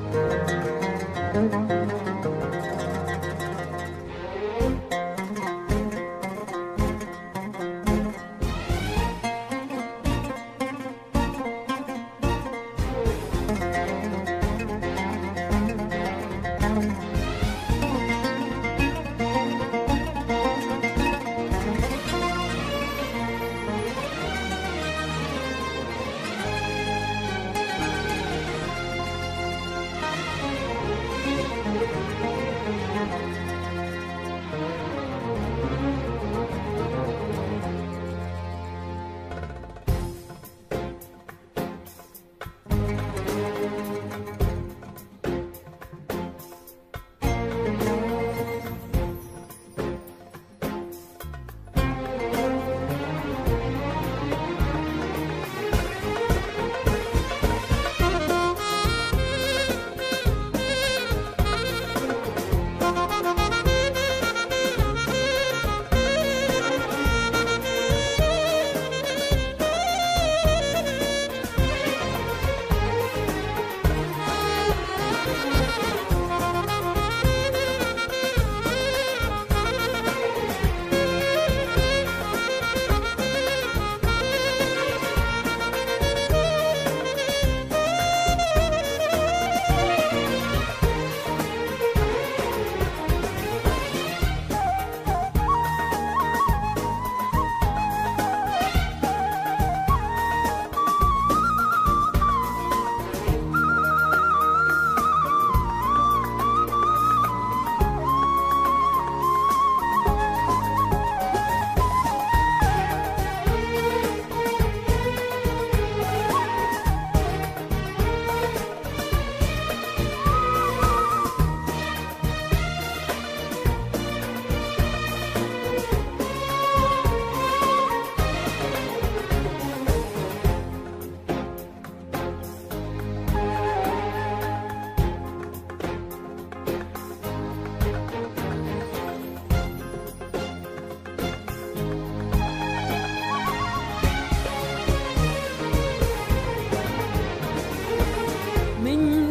من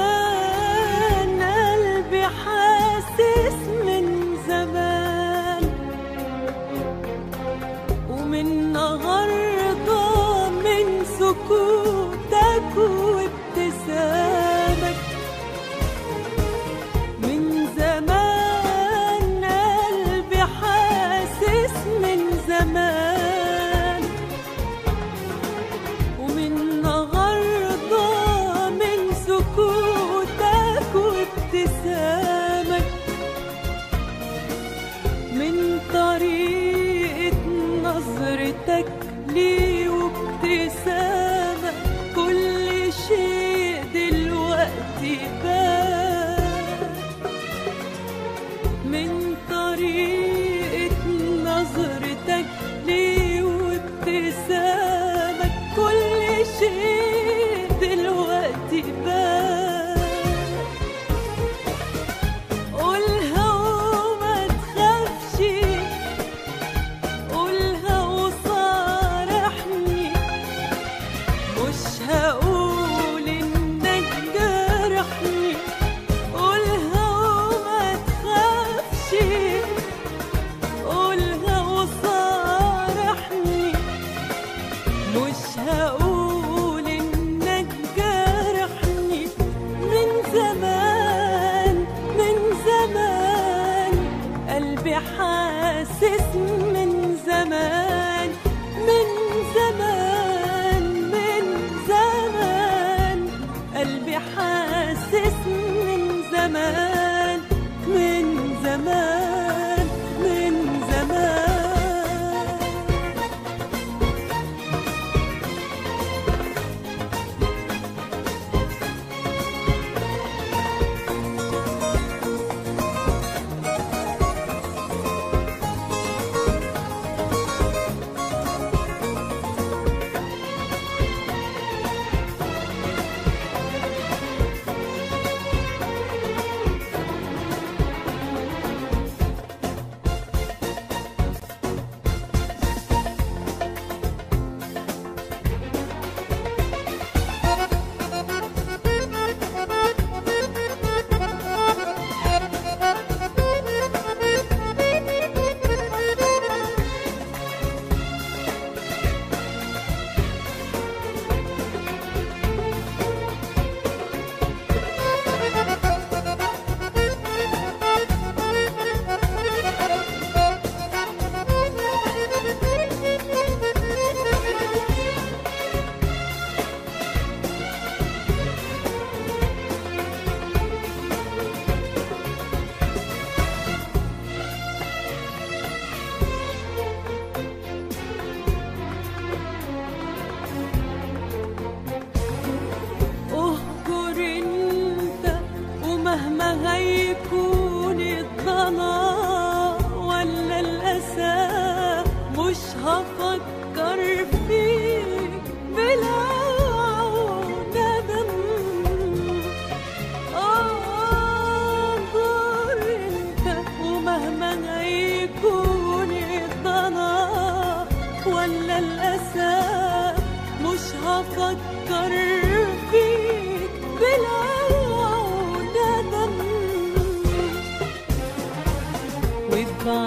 زمان قلبي حاسس من زمان ومن النهارده من سكوتك وابتسامك من زمان قلبي حاسس من زمان ومن النهارده من سكوتك وابتسامك من طريقة نظرتك لي وابتسامك كل شيء دلوقتي بان من طريقة نظرتك لي وابتسامك كل شيء دلوقتي بان قولها وما تخافش قولها وصارحني مش هقول انك جرحني قولها وما تخافش قولها وصارحني مش هقول انك جرحني من زمان من زمان قلبي حاسس من زمان من زمان من زمان قلبي حاسس من زمان من زمان من زمان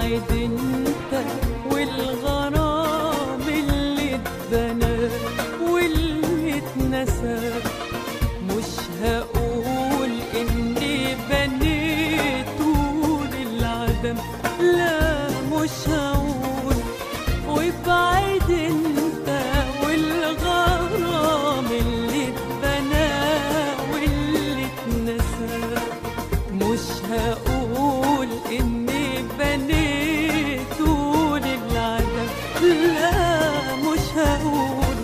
وابعد انت والغرام اللي اتبنى واللي اتنسى مش هقول اني بنيته للعدم لا مش هقول وابعد انت والغرام اللي اتبنى واللي اتنسى مش هقول اني بنيته للعدم لا مش هقول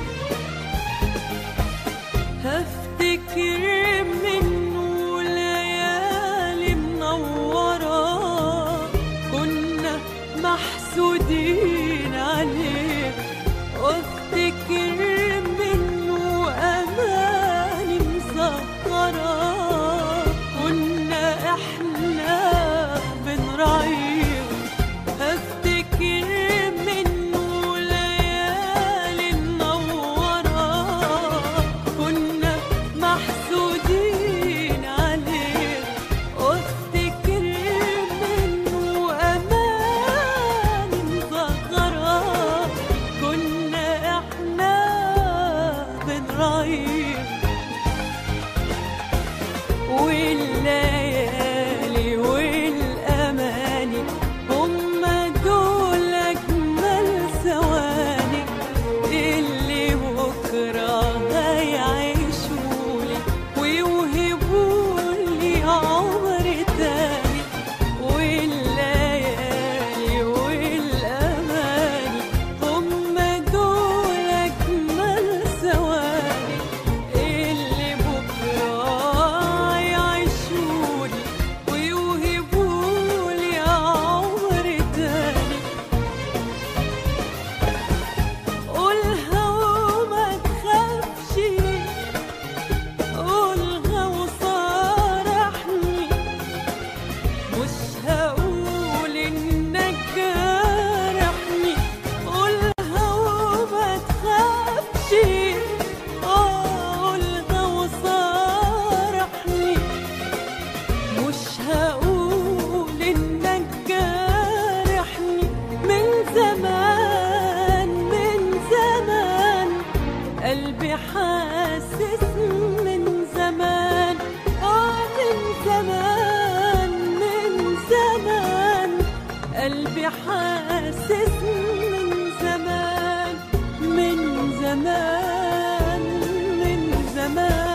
هفتكر منه ليالي منورة كنا محسودين عليه وافتكر منه أماني مسهرة كنا احنا بنراعيه هفتكر منه ليالي منورة كنا محسودين عليه وافتكر منه أماني مصغرة كنا احنا بنراعيه والليالي والأماني هم دول أجمل ثواني اللي بكرة هيعيشولي ويوهبولي عمر تاني والليالي والأماني هم دول أجمل ثواني اللي بكرة يعيشولي ويوهبولي عمر تاني قولها وما تخافش قولها وصارحني مش هقول انك جرحني قولها وما تخافش قولها وصارحني مش هقول انك جارحني من زمان من زمان قلبي حاسس من زمان اه من زمان من زمان قلبي حاسس من زمان من زمان من زمان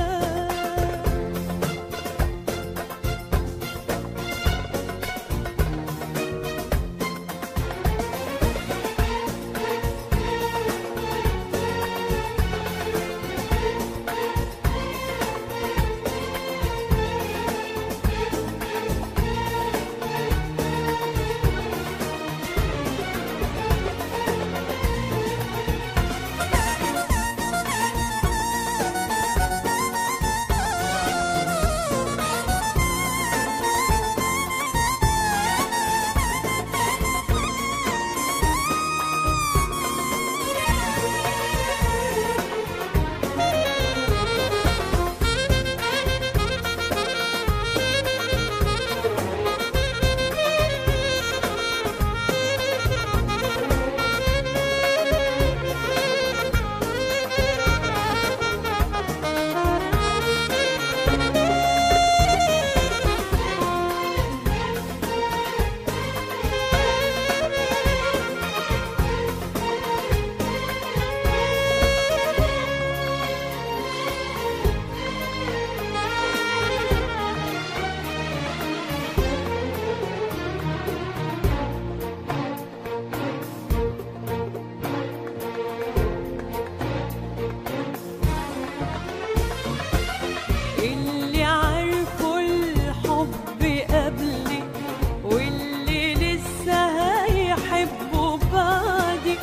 اللي عارفوا الحب قبلي واللي لسه هيحبوا بعدي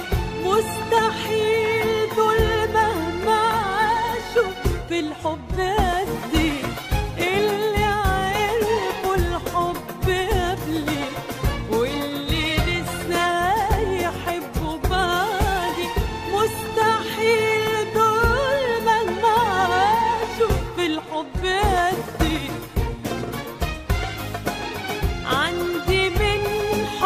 مستحيل دول مهما عاشوا في الحب قدي اللي عارفوا الحب قبلي واللي لسه هيحبوا بعدي مستحيل دول مهما عاشوا في الحب قدي عندي من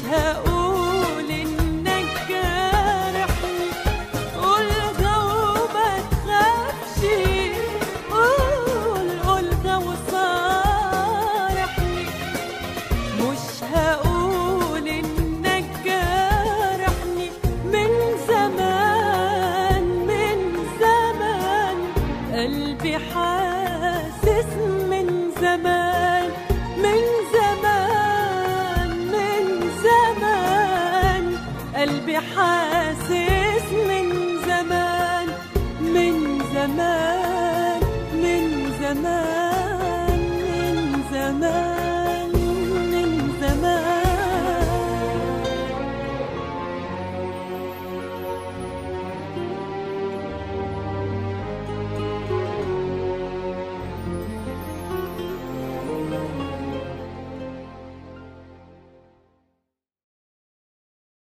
هقول انك جارحني قولها وما تخافش قول قولها وصارحني مش هقول انك جارحني من زمان من زمان قلبي حاسس من زمان من زمان من زمان قلبي حاسس